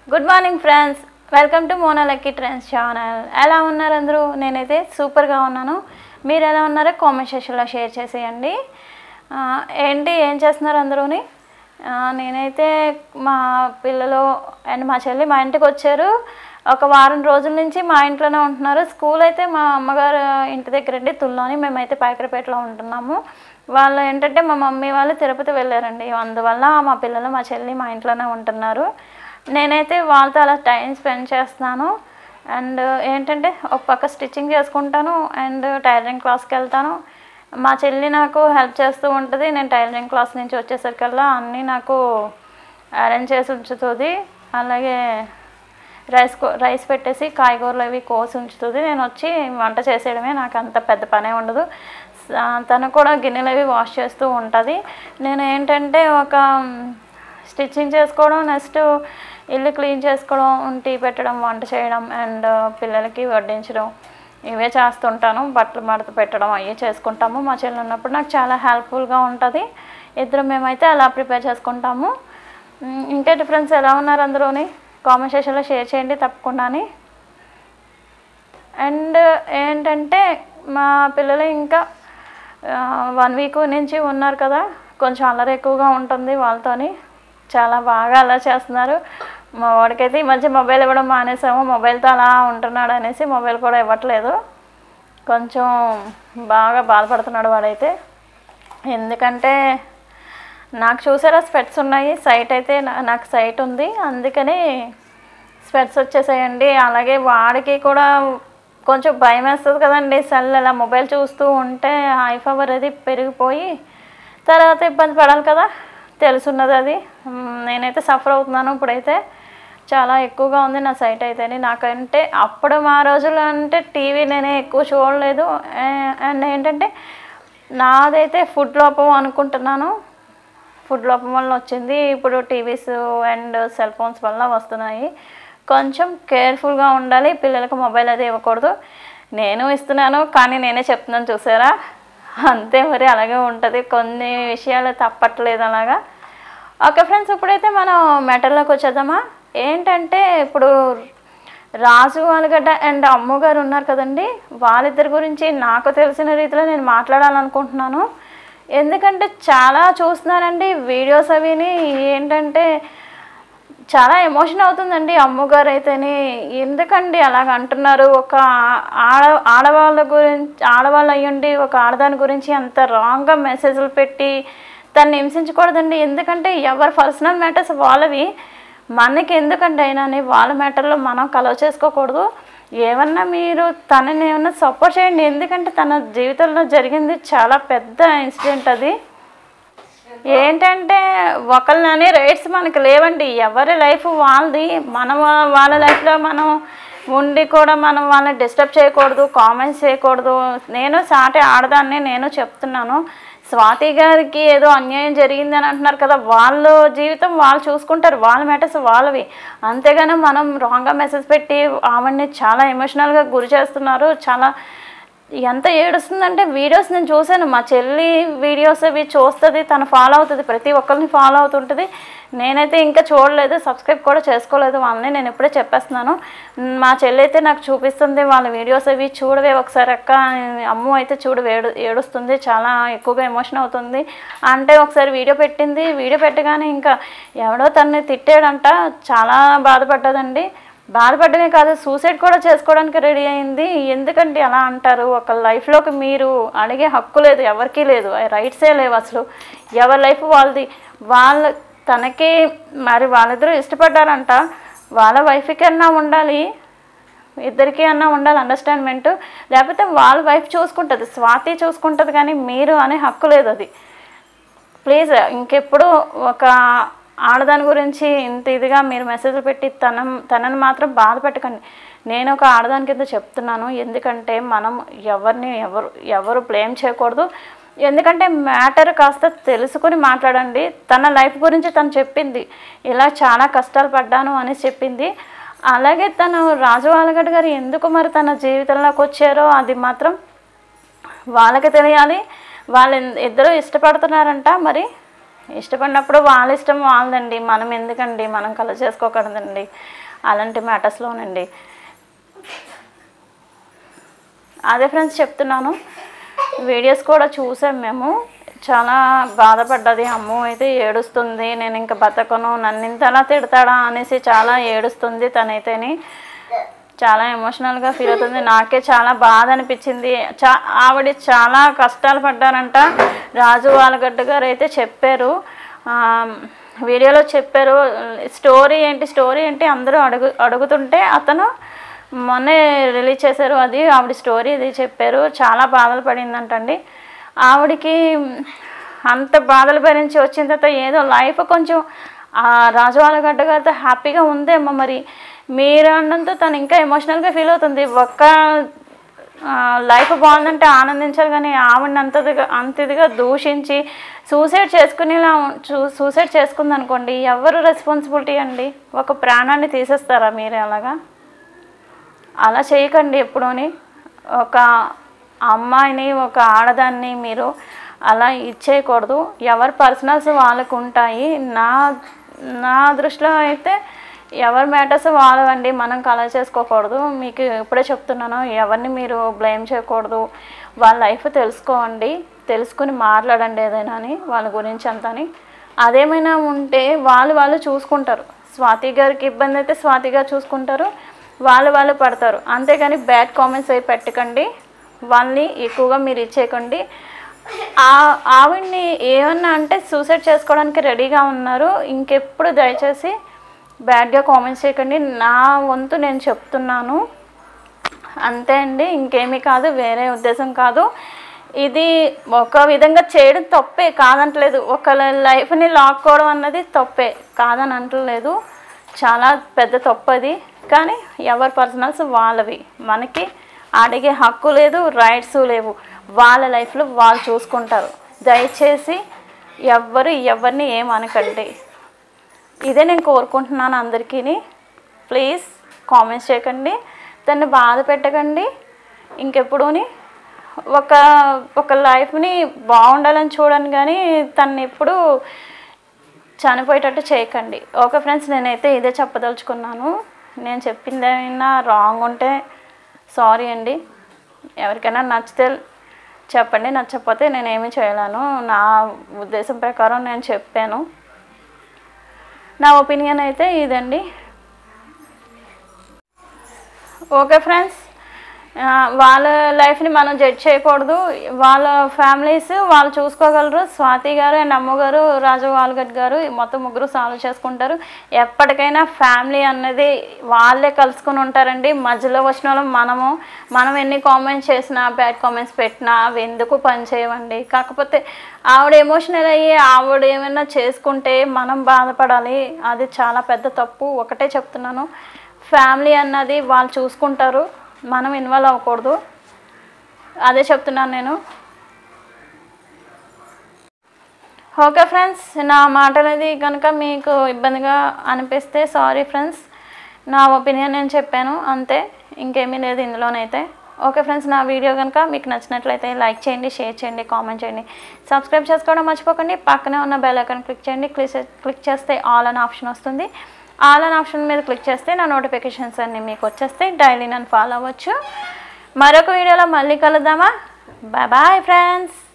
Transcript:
good morning friends welcome to మోనాలక్కీ trends channel ఎలా ఉన్నారు అందరూ నేనైతే సూపర్గా ఉన్నాను మీరు ఎలా ఉన్నారో కామెంట్ సెక్షన్లో షేర్ చేసేయండి ఆ, ఏంటి ఏం చేస్తున్నారు అందరూని ఆ, నేనైతే మా పిల్లలు అండ్ మా చెల్లి మా ఇంటికి వచ్చారు ఒక వారం రోజుల నుంచి మా ఇంట్లోనే ఉంటున్నారు స్కూల్ అయితే మా అమ్మగారు ఇంటి దగ్గర అండి తుల్లోని మేమైతే పాయకరపేటలో ఉంటున్నాము వాళ్ళు ఏంటంటే మా మమ్మీ వాళ్ళు తిరుపతి వెళ్ళారండి అందువల్ల మా పిల్లలు మా చెల్లి మా ఇంట్లోనే ఉంటున్నారు నేనైతే వాళ్ళతో అలా టైం స్పెండ్ చేస్తున్నాను అండ్ ఏంటంటే ఒక పక్క స్టిచ్చింగ్ చేసుకుంటాను అండ్ టైలరింగ్ క్లాస్కి వెళ్తాను మా చెల్లి నాకు హెల్ప్ చేస్తూ ఉంటుంది నేను టైలరింగ్ క్లాస్ నుంచి వచ్చేసరికల్లా అన్నీ నాకు అరేంజ్ చేసి ఉంచుతుంది అలాగే రైస్ కో- రైస్ పెట్టేసి కాయగూరలు అవి కోసి ఉంచుతుంది నేను వచ్చి వంట చేసేయడమే నాకు అంత పెద్ద పనే ఉండదు స- తను కూడా గిన్నెలు అవి వాష్ చేస్తూ ఉంటుంది నేను ఏంటంటే ఒక స్టిచ్చింగ్ చేసుకోవడం నెక్స్ట్ ఇల్లు క్లీన్ చేసుకోవడం టీ పెట్టడం వంట చేయడం అండ్ పిల్లలకి వడ్డించడం ఇవే చేస్తుంటాను బట్టలు మడత పెట్టడం అవి చేసుకుంటాము మా చెల్లి ఉన్నప్పుడు నాకు చాలా హెల్ప్ఫుల్గా ఉంటుంది ఇద్దరు మేమైతే అలా ప్రిపేర్ చేసుకుంటాము ఉమ్, ఇంకేంటి ఫ్రెండ్స్ ఎలా ఉన్నారు అందరూని కామెంట్ సెక్షన్లో షేర్ చేయండి తప్పకుండాని అండ్ ఏంటంటే మా పిల్లలు ఇంకా వన్ వీక్ నుంచి ఉన్నారు కదా కొంచెం అల్లరి ఎక్కువగా ఉంటుంది వాళ్ళతోని చాలా బాగా అలా చేస్తున్నారు మా వాడికైతే ఈ మధ్య మొబైల్ ఇవ్వడం మానేసాము మొబైల్తో అలా ఉంటున్నాడు అనేసి మొబైల్ కూడా ఇవ్వట్లేదు కొంచెం బాగా బాధపడుతున్నాడు వాడైతే ఎందుకంటే నాకు చూసారా స్పెట్స్ ఉన్నాయి సైట్ అయితే నా- నాకు సైట్ ఉంది అందుకని స్పెట్స్ వచ్చేసాయండి అలాగే వాడికి కూడా కొంచెం భయం వేస్తుంది కదండి సెల్ అలా మొబైల్ చూస్తూ ఉంటే హై పవర్ అది పెరిగిపోయి తర్వాత ఇబ్బంది పడాలి కదా తెలుసున్నది అది మ్, నేనైతే సఫర్ అవుతున్నాను ఇప్పుడైతే చాలా ఎక్కువగా ఉంది నా సైట్ అయితేనే నాకంటే అప్పుడు మా రోజుల్లో అంటే టీవీ నేనే ఎక్కువ చూడలేదు ఆ- అండ్ ఏంటంటే నాదైతే ఫుడ్ లోపం అనుకుంటున్నాను ఫుడ్ లోపం వల్ల వచ్చింది ఇప్పుడు టీవీస్ అండ్ సెల్ ఫోన్స్ వల్ల వస్తున్నాయి కొంచెం కేర్ఫుల్గా ఉండాలి పిల్లలకు మొబైల్ అది ఇవ్వకూడదు నేను ఇస్తున్నాను కానీ నేనే చెప్తున్నాను చూసారా అంతే మరి అలాగే ఉంటుంది కొన్ని విషయాలు తప్పట్లేదు అలాగా ఓకే ఫ్రెండ్స్ ఇప్పుడైతే మనం మెటల్లోకి వచ్చేద్దామా ఏంటంటే ఇప్పుడు రాజు ఆలుగడ్డ అండ్ అమ్మగారు ఉన్నారు కదండి వాళ్ళిద్దరి గురించి నాకు తెలిసిన రీతిలో నేను మాట్లాడాలనుకుంటున్నాను ఎందుకంటే చాలా చూస్తున్నానండి వీడియోస్ అవిని ఏంటంటే చాలా ఎమోషన్ అవుతుందండి అమ్మగారు అయితేనే ఎందుకండి అలాగ అంటున్నారు ఒక ఆడ ఆడవాళ్ళ గురించి ఆడవాళ్ళు అయ్యుండి ఒక ఆడదాని గురించి అంత రాంగ్గా మెసేజ్లు పెట్టి తను హింసించకూడదండి ఎందుకంటే ఎవరి పర్సనల్ మ్యాటర్స్ వాళ్ళవి మనకి ఎందుకండి అయినా అని వాళ్ళ మ్యాటర్లో మనం కలవ చేసుకోకూడదు ఏమన్నా మీరు తనని ఏమన్నా సపోర్ట్ చేయండి ఎందుకంటే తన జీవితంలో జరిగింది చాలా పెద్ద ఇన్సిడెంట్ అది ఏంటంటే ఒకళ్ళని రైట్స్ మనకి లేవండి ఎవరి లైఫ్ వాళ్ళది మనం వాళ్ళ లైఫ్లో మనం ఉండి కూడా మనం వాళ్ళని డిస్టర్బ్ చేయకూడదు కామెంట్స్ చేయకూడదు నేను సాటి ఆడదాన్ని నేను చెప్తున్నాను స్వాతి గారికి ఏదో అన్యాయం జరిగింది అని అంటున్నారు కదా వాళ్ళ జీవితం వాళ్ళు చూసుకుంటారు వాళ్ళ మ్యాటర్స్ వాళ్ళవి అంతేగాని మనం రాంగ్గా మెసేజ్ పెట్టి ఆవిడ్ని చాలా ఎమోషనల్గా గురి చేస్తున్నారు చాలా ఎంత ఏడుస్తుందంటే వీడియోస్ నేను చూశాను మా చెల్లి వీడియోస్ అవి చూస్తుంది తను ఫాలో అవుతుంది ప్రతి ఒక్కరిని ఫాలో అవుతుంటుంది నేనైతే ఇంకా చూడలేదు సబ్స్క్రైబ్ కూడా చేసుకోలేదు వాళ్ళని నేను ఇప్పుడే చెప్పేస్తున్నాను మ్, మా చెల్లి అయితే నాకు చూపిస్తుంది వాళ్ళ వీడియోస్ అవి చూడవే ఒకసారి అక్క అమ్ము అయితే చూడు ఏడు ఏడుస్తుంది చాలా ఎక్కువగా ఎమోషన్ అవుతుంది అంటే ఒకసారి వీడియో పెట్టింది వీడియో పెట్టగానే ఇంకా ఎవడో తనని తిట్టాడంట చాలా బాధపడ్డదండి బాధపడమే కాదు సూసైడ్ కూడా చేసుకోవడానికి రెడీ అయింది ఎందుకంటే అలా అంటారు ఒక లైఫ్లోకి మీరు అడిగే హక్కు లేదు ఎవరికీ లేదు రైట్సే లేవు అసలు ఎవరి లైఫ్ వాళ్ళది వాళ్ళ తనకి మరి వాళ్ళిద్దరూ ఇష్టపడ్డారంట వాళ్ళ వైఫ్కి అన్నా ఉండాలి ఇద్దరికి అన్నా ఉండాలి అండర్స్టాండ్మెంట్ లేకపోతే వాళ్ళ వైఫ్ చూసుకుంటుంది స్వాతి చూసుకుంటుంది కానీ మీరు అనే హక్కు లేదు అది ప్లీజ్ ఇంకెప్పుడు ఒక ఆడదాని గురించి ఇంత ఇదిగా మీరు మెసేజ్లు పెట్టి తన తనని మాత్రం బాధ పెట్టకండి నేను ఒక ఆడదాని కింద చెప్తున్నాను ఎందుకంటే మనం ఎవరిని ఎవరు ఎవరు బ్లేమ్ చేయకూడదు ఎందుకంటే మ్యాటర్ కాస్త తెలుసుకుని మాట్లాడండి తన లైఫ్ గురించి తను చెప్పింది ఇలా చాలా కష్టాలు పడ్డాను అని చెప్పింది అలాగే తను రాజు ఆలగడ్డ గారు ఎందుకు మరి తన జీవితంలోకి వచ్చారో అది మాత్రం వాళ్ళకి తెలియాలి వాళ్ళు ఇద్దరు ఇష్టపడుతున్నారంట మరి ఇష్టపడినప్పుడు వాళ్ళ ఇష్టం వాళ్ళదండి మనం ఎందుకండి మనం కల చేసుకోకూడదండి అలాంటి మ్యాటర్స్లోనండి అదే ఫ్రెండ్స్ చెప్తున్నాను వీడియోస్ కూడా చూసాం మేము చాలా బాధపడ్డది అమ్మ అయితే ఏడుస్తుంది నేను ఇంకా బతకను నన్ను ఇంతలా తిడతాడా అనేసి చాలా ఏడుస్తుంది తనైతేని చాలా ఎమోషనల్గా ఫీల్ అవుతుంది నాకే చాలా బాధ అనిపించింది చా ఆవిడ చాలా కష్టాలు పడ్డారంట రాజు వాలగడ్డ గారు అయితే చెప్పారు ఆ, వీడియోలో చెప్పారు స్టోరీ ఏంటి స్టోరీ ఏంటి అందరూ అడుగు అడుగుతుంటే అతను మొన్నే రిలీజ్ చేశారు అది ఆవిడ స్టోరీ ఇది చెప్పారు చాలా బాధలు పడిందంటండి ఆవిడకి అంత బాధలు భరించి వచ్చిన తర్వాత ఏదో లైఫ్ కొంచెం ఆ రాజవాలగడ్డ గారితో హ్యాపీగా ఉందేమో మరి మీరు అన్నంత తను ఇంకా ఎమోషనల్గా ఫీల్ అవుతుంది ఒక్క లైఫ్ బాగుందంటే ఆనందించాలి కానీ ఆవిడని అంతదిగా అంత ఇదిగా దూషించి సూసైడ్ చేసుకునేలా సూసైడ్ చేసుకుంది అనుకోండి ఎవరు రెస్పాన్సిబిలిటీ అండి ఒక ప్రాణాన్ని తీసేస్తారా మీరు అలాగా అలా చేయకండి ఎప్పుడూని ఒక అమ్మాయిని ఒక ఆడదాన్ని మీరు అలా ఇచ్చేయకూడదు ఎవరి పర్సనల్స్ వాళ్ళకు ఉంటాయి నా నా దృష్టిలో అయితే ఎవరి మ్యాటర్స్ వాళ్ళవండి మనం కలర్ చేసుకోకూడదు మీకు ఇప్పుడే చెప్తున్నాను ఎవరిని మీరు బ్లేమ్ చేయకూడదు వాళ్ళ లైఫ్ తెలుసుకోండి తెలుసుకుని మాట్లాడండి ఏదైనా అని వాళ్ళ గురించి అంతని అదేమైనా ఉంటే వాళ్ళు వాళ్ళు చూసుకుంటారు స్వాతి గారికి ఇబ్బంది అయితే స్వాతి గారు చూసుకుంటారు వాళ్ళు వాళ్ళు పడతారు అంతేగాని బ్యాడ్ కామెంట్స్ అవి పెట్టకండి వాళ్ళని ఎక్కువగా మీరు ఇచ్చేయకండి ఆ- ఆవిడ్ని ఏమన్నా అంటే సూసైడ్ చేసుకోవడానికి రెడీగా ఉన్నారు ఇంకెప్పుడు దయచేసి బ్యాడ్గా కామెంట్స్ చేయకండి నా వంతు నేను చెప్తున్నాను అంతే అండి ఇంకేమీ కాదు వేరే ఉద్దేశం కాదు ఇది ఒక విధంగా చేయడం తప్పే కాదంటలేదు ఒక లైఫ్ని లాక్కోవడం అన్నది తప్పే కాదని అంటలేదు చాలా పెద్ద తప్పు అది కానీ ఎవరి పర్సనల్స్ వాళ్ళవి మనకి అడిగే హక్కు లేదు రైట్స్ లేవు వాళ్ళ లైఫ్లో వాళ్ళు చూసుకుంటారు దయచేసి ఎవ్వరు ఎవరిని ఏమనకండి ఇదే నేను కోరుకుంటున్నాను అందరికీ ప్లీజ్ కామెంట్స్ చేయకండి దాన్ని బాధ పెట్టకండి ఇంకెప్పుడూని ఒక ఒక లైఫ్ని బాగుండాలని చూడండి కానీ తను ఎప్పుడు చనిపోయేటట్టు చేయకండి ఓకే ఫ్రెండ్స్ నేనైతే ఇదే చెప్పదలుచుకున్నాను నేను చెప్పింది ఏమైనా రాంగ్ ఉంటే సారీ అండి ఎవరికైనా నచ్చితే చెప్పండి నచ్చకపోతే నేను ఏమీ చేయలేను నా ఉద్దేశం ప్రకారం నేను చెప్పాను నా ఒపీనియన్ అయితే ఇదండి ఓకే ఫ్రెండ్స్ ఆ, వాళ్ళ లైఫ్ని మనం జడ్జ్ చేయకూడదు వాళ్ళ ఫ్యామిలీస్ వాళ్ళు చూసుకోగలరు స్వాతి గారు అండ్ అమ్మగారు రాజు వాల్గడ్ గారు మొత్తం ముగ్గురు సాల్వ్ చేసుకుంటారు ఎప్పటికైనా ఫ్యామిలీ అన్నది వాళ్ళే కలుసుకుని ఉంటారండి మధ్యలో వచ్చిన వాళ్ళం మనము మనం ఎన్ని కామెంట్స్ చేసినా బ్యాడ్ కామెంట్స్ పెట్టినా అవి ఎందుకు పని చేయవండి కాకపోతే ఆవిడ ఎమోషనల్ అయ్యి ఆవిడ ఏమైనా చేసుకుంటే మనం బాధపడాలి అది చాలా పెద్ద తప్పు ఒకటే చెప్తున్నాను ఫ్యామిలీ అన్నది వాళ్ళు చూసుకుంటారు మనం ఇన్వాల్వ్ అవ్వకూడదు అదే చెప్తున్నాను నేను ఓకే ఫ్రెండ్స్ నా మాట అనేది కనుక మీకు ఇబ్బందిగా అనిపిస్తే సారీ ఫ్రెండ్స్ నా ఒపీనియన్ నేను చెప్పాను అంతే ఇంకేమీ లేదు ఇందులోనైతే ఓకే ఫ్రెండ్స్ నా వీడియో కనుక మీకు నచ్చినట్లయితే లైక్ చేయండి షేర్ చేయండి కామెంట్ చేయండి సబ్స్క్రైబ్ చేసుకోవడం మర్చిపోకండి పక్కనే ఉన్న బెల్ ఐకాన్ క్లిక్ చేయండి క్లిక్ చే- క్లిక్ చేస్తే ఆల్ అని ఆప్షన్ వస్తుంది ఆల్ అని ఆప్షన్ మీద క్లిక్ చేస్తే నా నోటిఫికేషన్స్ అన్నీ మీకు వచ్చేస్తే డైలీ నన్ను ఫాలో అవ్వచ్చు మరొక వీడియోలో మళ్ళీ కలుద్దామా బాయ్ బాయ్ ఫ్రెండ్స్